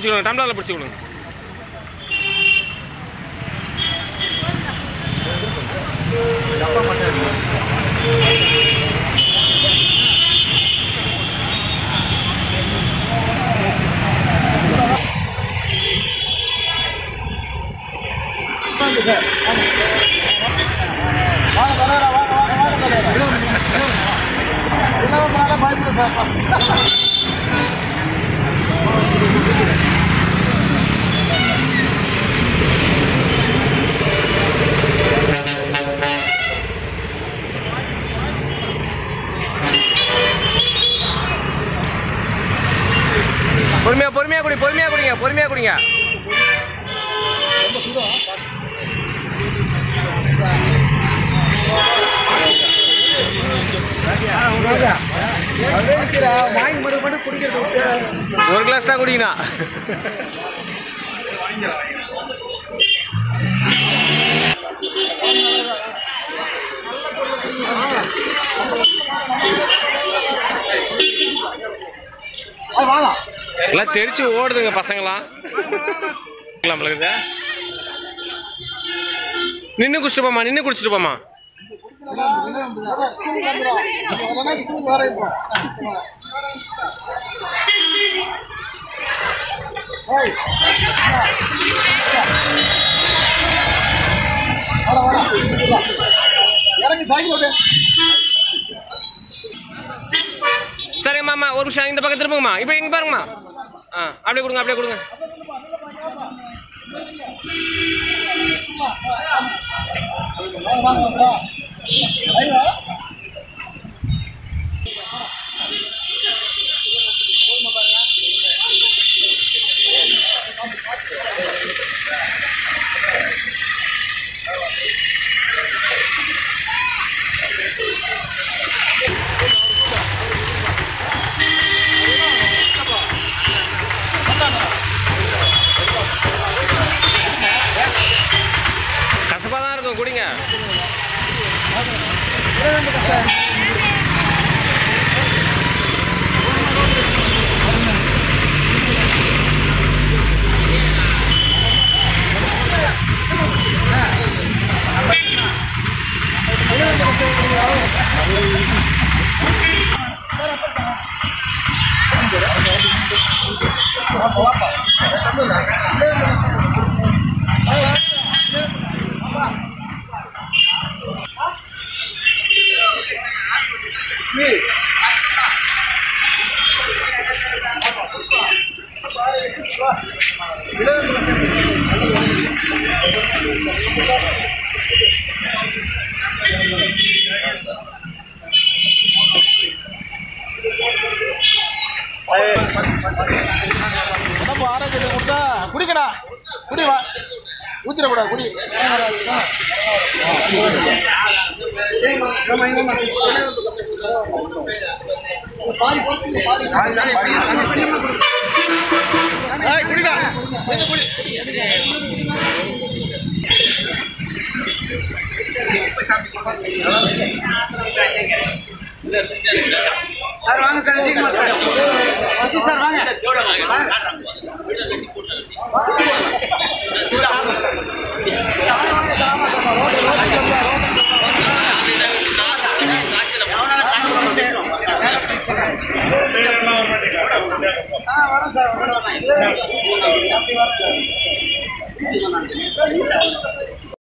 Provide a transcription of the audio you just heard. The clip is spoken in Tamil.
பிடிச்சி கொடுங்க டம்ளரில் பிடிச்சி கொடுங்க பொறுமையா பொறுமையா குடி பொறுமையா குடிங்க பொறுமையா குடிங்க ஒரு கிளாஸ் தான் குடிங்கண்ணா எல்லாம் தெரிச்சு ஓடுதுங்க பசங்களாம் நம்மளுக்கு நின்று குடிச்சிட்டு போமா நின்று குடிச்சிட்டு போமா சரிங்க மாமா ஒரு நிமிஷம் இந்த பக்கம் திரும்புங்கம்மா இப்போ இங்க பாருங்கம்மா ஆ அப்படியே கொடுங்க அப்படியே கொடுங்க கசப்பாக தான் இருக்கும் குடிங்க உடம்பு ஆரோக்கியத்தை கொடுத்தா குடிக்கடா குடி வா ஊத்திடக்கூடாது குடி ஏய், குடிடா கொஞ்சம் குடி சார் வாங்க சார் சீக்கிரம் சார் வசி சார் வாங்க ஆ வரோம் சார் வரோம் அப்படி வரோம் சார்